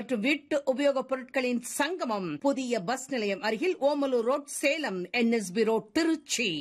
மற்றும் வீட்டு உபயோகப் பொருட்களின் சங்கமம் புதிய பஸ் நிலையம் அருகில் Omalur road Salem NSB road Trichy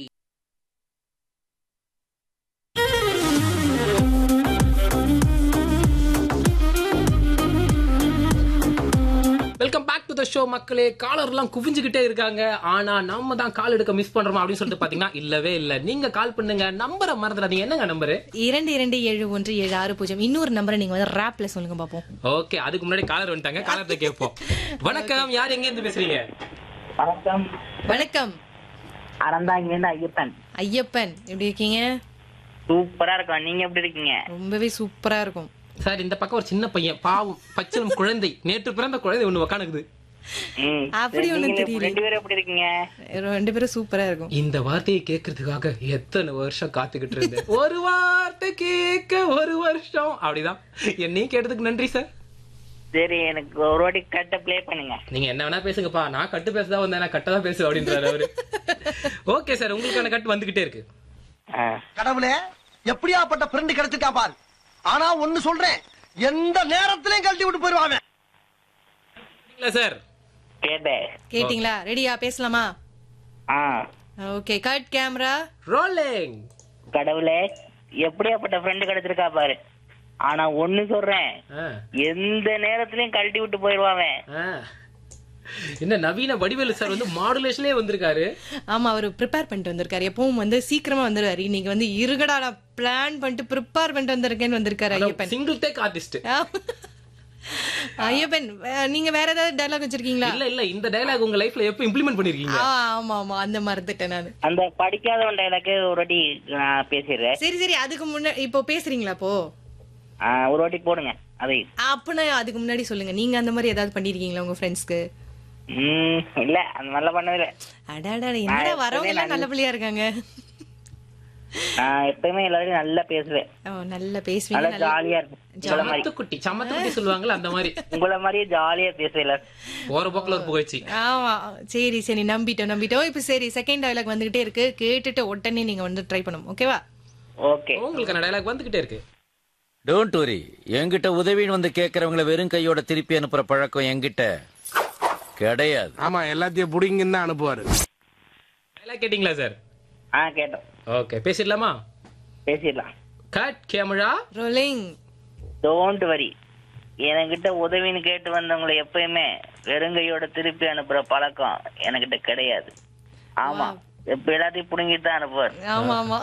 welcome back to the show மக்களே காலர் எல்லாம் குவிஞ்சுகிட்டே இருக்காங்க ஆனா நம்ம தான் கால் எடுக்க மிஸ் பண்றோமா அப்படின்னு சொல்லிட்டு பாத்தீங்கன்னா இல்லவே இல்ல நீங்க கால் பண்ணுங்க நம்பரை மறந்துடாதீங்க என்னங்க நம்பரு இரண்டு இரண்டு ஏழு ஒன்று ஏழு ஆறு பூஜ்ஜியம் இன்னொரு நம்பரை நீங்க வந்து ரேப்ல சொல்லுங்க பாப்போம் ஓகே அதுக்கு முன்னாடி காலர் வந்துட்டாங்க காலர்ட்ட கேட்போம் வணக்கம் யார் எங்க இருந்து பேசுறீங்க வணக்கம் வணக்கம் அறந்தாங்கிலேருந்து ஐயப்பன் ஐயப்பன் எப்படி இருக்கீங்க சூப்பரா இருக்கும் நீங்க எப்படி இருக்கீங்க ரொம்பவே சூப்பரா இருக்கும் சார் இந்த பக்கம் ஒரு சின்ன பையன் பாவம் பச்சிலம் குழந்தை நேற்று பிறந்த குழந்தை ஒண்ணு உக்காந்துக்குது ம். அப்படி சரி, ஒண்ணும் நீங்க தெரியல. ரெண்டு பேரும் எப்படி இருக்கீங்க ரெண்டு பேரும் சூப்பரா இருக்கும் இந்த வார்த்தையை கேட்கறதுக்காக எத்தனை வருஷம் காத்துக்கிட்டு இருந்தேன் ஒரு வார்த்தை கேட்க ஒரு வருஷம் அப்படிதான் என்னையும் கேட்டதுக்கு நன்றி சார் சரி எனக்கு ஒரு வாட்டி கட்ட ப்ளே பண்ணுங்க நீங்க என்ன வேணா பேசுங்கப்பா நான் கட்டு பேசதான் வந்தேன் நான் கட்ட தான் பேசுவேன் அப்படின்றாரு அவரு ஓகே சார் உங்களுக்கான கட்டு வந்துகிட்டே இருக்கு ஆ. கடவுளே எப்படியாப்பட்ட ஃப்ரெண்ட் கிடைச்சிருக்கா பாரு ஆனா ஒண்ணு சொல்றேன் எந்த நேரத்திலையும் கழட்டி விட்டு போயிருவாங்க இல்ல சார் கேட்டேன் கேட்டிங்களா ரெடியா பேசலாமா ஆ ஓகே கட் கேமரா ரோலிங் கடவுளே எப்படியாப்பட்ட ஃப்ரெண்டு கிடைச்சிருக்கா பாரு ஆனா ஒண்ணு சொல்றேன் எந்த நேரத்திலயும் கழட்டி விட்டு போயிருவாங்க என்ன நவீன வடிவேலு சார் வந்து மாடுலேஷன்லயே வந்திருக்காரு ஆமா அவர் ப்ரிப்பேர் பண்ணிட்டு வந்திருக்காரு எப்பவும் வந்து சீக்கிரமா வந்துருவாரு இன்னைக்கு வந்து இருகடா நான் பிளான் பண்ணிட்டு ப்ரிப்பேர் பண்ணிட்டு வந்திருக்கேன்னு வந்திருக்காரு Ayyappan single take artist Ayyappan வே- நீங்க வேற ஏதாவது டைலாக் வச்சிருக்கீங்களா இல்ல இல்ல இந்த டயலாக் உங்க லைஃப்ல எப்ப இம்ப்ளிமெண்ட் பண்ணிருக்கீங்க ஆ, ஆமா ஆமா அந்த மறந்துட்டேன் நானு அந்த படிக்காதவன் டைலாக்கு ஒரு வாட்டி நான் பேசிடுறேன் சரி சரி அதுக்கு முன்னாடி இப்போ பேசுறீங்களா அப்போ ஆ, ஒரு வாட்டி போடுங்க அதை அப்பனா அதுக்கு முன்னாடி சொல்லுங்க நீங்க அந்த மாதிரி ஏதாவது பண்ணிருக்கீங்களா உங்க ஃப்ரெண்ட்ஸ்க்கு ம் இல்ல அந்த மாதிரிலாம் பண்ணதில்ல அடாடா என்னடா வரவங்க எல்லாம் நல்ல பிள்ளையா இருக்காங்க நான் எப்பயுமே எல்லாரையும் நல்லா பேசுவேன் ஓ நல்லா பேசுவீங்க நல்லா நல்லா ஜாலியா இருக்கும் உங்களை மாதிரி சமத்துக்குட்டி சமத்துக்குட்டி சொல்லுவாங்கல்ல அந்த மாதிரி உங்களை மாதிரியே ஜாலியா பேசுவேன் எல்லாரும் போற போக்குல ஒரு புகழ்ச்சி ஆமா சரி சரி நம்பிட்டோம் நம்பிட்டோம் இப்போ சரி செகண்ட் டயலாக் வந்துகிட்டே இருக்கு கேட்டுட்டு உடனே நீங்க வந்து ட்ரை பண்ணும் ஓகேவா ஓகே உங்களுக்கான டயலாக் வந்துகிட்டே இருக்கு டோன்ட் வரி என்கிட்ட உதவின்னு வந்து கேட்கறவங்கள வெறும் கையோட திருப்பி அனுப்புற பழக்கம் என்கிட்ட கிடையாது ஆமா எல்லாத்தையும் புடிங்கன்னு தான் அனுப்புவாரு டயலாக் கேட்டிங்களா சார் ஆ கேட்டோம் ஓகே பேசிடலாமா பேசிடலாம் cut camera rolling don't worry என்கிட்ட உதவின்னு கேட்டு வந்தவங்களை எப்பயுமே வெறுங்கையோட திருப்பி அனுப்புற பழக்கம் என்கிட்ட கிடையாது ஆமா எப்ப எல்லாத்தையும் புடுங்கிட்டு தான் அனுப்புவார் ஆமா ஆமா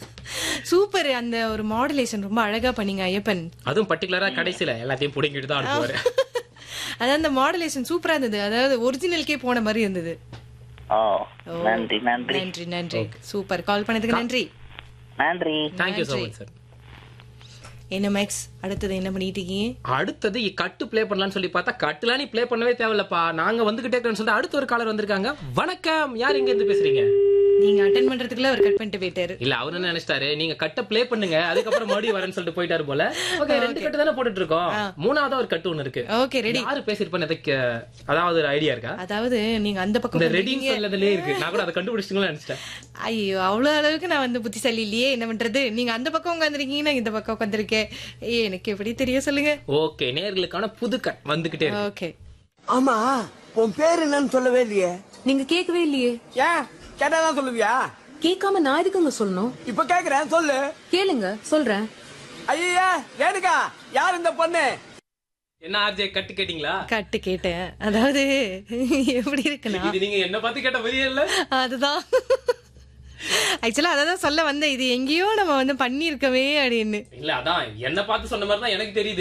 சூப்பர் அந்த ஒரு மாடுலேஷன் ரொம்ப அழகா பண்ணீங்க ஐயப்பன் அதுவும் பர்டிகுலரா கடைசியில எல்லாத்தையும் புடிங்கிட்டு தான் அனுப்புவாரு அதாவது அந்த மாடுலேஷன் சூப்பரா இருந்தது அதாவது ஒரிஜினல்கே போன மாதிரி இருந்தது ஓ ஓ, நன்றி நன்றி நன்றி நன்றி சூப்பர் கால் பண்ணதுக்கு நன்றி நன்றி தேங்க்யூ சோ நன்றி. மச் சார் என்ன மேக்ஸ் அடுத்தது என்ன பண்ணிட்டு இருக்கீங்க அடுத்தது இ- கட்டு ப்ளே பண்ணலாம்னு சொல்லி பார்த்தா கட்டுலாம் நீ ப்ளே பண்ணவே தேவையில்லப்பா நாங்க வந்துகிட்டே இருக்கோம்னு சொல்லிட்டு அடுத்த ஒரு காலர் வந்திருக்காங்க வணக்கம் யார் இங்க இருந்து பேசுறீங்க நீங்க அட்டன் பண்றதுக்குள்ள அவர் கட் பண்ணிட்டு போயிட்டாரு இல்ல அவர் என்ன நினைச்சிட்டாரு நீங்க கட்ட ப்ளே பண்ணுங்க அதுக்கப்புறம் மறுபடியும் வரேன்னு சொல்லிட்டு போயிட்டாரு போல ஓகே ரெண்டு கட்டு தானே போட்டுட்டு இருக்கோம் மூணாவது ஒரு கட்டு ஒண்ணு இருக்கு ஓகே ரெடி யாரு பேசிருப்பான்னு எதுக்கு அதாவது ஒரு ஐடியா இருக்கா அதாவது நீங்க அந்த பக்கம் இந்த வந்திருக்கீங்க. ரெடின்னு சொல்லதுலயே இருக்கு நான் கூட அதை கண்டுபிடிச்சிங்களா நினைச்சிட்டேன் ஐயோ அவ்வளவு அளவுக்கு நான் வந்து புத்திசாலி இல்லையே என்ன பண்றது நீங்க அந்த பக்கம் உட்காந்துருக்கீங்க நான் இந்த பக்கம் உட்காந்துருக்கேன் ஏய் எனக்கு எப்படி தெரியும் சொல்லுங்க ஓகே நேர்களுக்கான புது கட் வந்துகிட்டே இருக்கு ஓகே ஆமா உன் பேர் என்னன்னு சொல்லவே இல்லையே நீங்க கேட்கவே இல்லையே ஏன் கேட்டாதான் சொல்லுவியா கேட்காம நான் எதுக்குங்க சொல்லணும் இப்ப கேக்குறேன் சொல்லு கேளுங்க சொல்றேன் ஐயா ரேணுகா யார் இந்த பொண்ணு என்ன ஆர்ஜே கட்டு கேட்டீங்களா கட்டு கேட்டேன் அதாவது எப்படி இருக்குன்னா இது நீங்க என்ன பார்த்து கேட்ட பதியே இல்ல அதுதான் ஆக்சுவலா அதான் சொல்ல வந்தேன் இது எங்கேயோ நம்ம வந்து பண்ணியிருக்கவே அப்படின்னு இல்ல அதான் என்ன பார்த்து சொன்ன மாதிரி தான் எனக்கு தெரியுது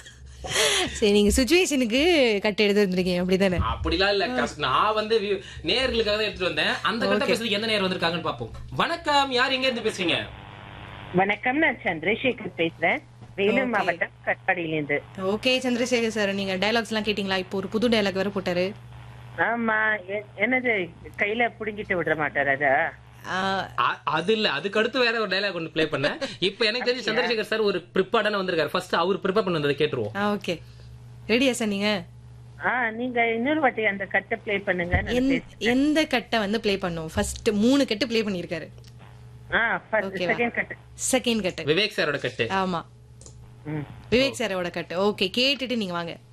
சரி நீங்க சுச்சுவேஷனுக்கு கட்டு எடுத்து வந்திருக்கீங்க அப்படிதானே அப்படிலாம் இல்ல கஷ்ட- நான் வந்து view- நேர்களுக்காக தான் எடுத்துட்டு வந்தேன் அந்த கட்ட பேசுறதுக்கு எந்த நேர் வந்திருக்காங்கன்னு பாப்போம் வணக்கம் யார் எங்க இருந்து பேசுறீங்க வணக்கம் நான் சந்திரசேகர் பேசுறேன் வேலூர் மாவட்டம் கட்பாடியிலிருந்து ஓகே சந்திரசேகர் சார் நீங்க டயலாக்ஸ் எல்லாம் கேட்டீங்களா இப்போ ஒரு புது டயலாக் வேற போட்டாரு ஆமா எ- என்னது கையில புடுங்கிட்டு விட மாட்டார் அதா ஆஹ், அ- அது இல்ல அதுக்கு அடுத்து வேற ஒரு டைலாக் ஒன்று ப்ளே பண்ணேன் இப்போ எனக்கு தெரிஞ்சு சந்திரசேகர் சார் ஒரு ப்ரிப்பேர்டான வந்திருக்காரு ஃபர்ஸ்ட் அவர் ப்ரிப்பேர் பண்ணி வந்ததை கேட்டுருவோம் ஆ ஓகே ரெடியா சார் நீங்க ஆ நீங்க இன்னொரு வாட்டி அந்த கட்டை ப்ளே பண்ணுங்க நான் எந்த- பேசுறேன். எந்த கட்டை வந்து ப்ளே பண்ணும் ஃபர்ஸ்ட் மூணு கட்டு ப்ளே பண்ணிருக்காரு ஆ ஃபர்ஸ்ட் ஓகேவா? Second cut second cut Vivek சாரோட கட்டு ஆமா ம். விவேக் சாரோட கட்டு ஓகே கேட்டுட்டு நீங்க வாங்க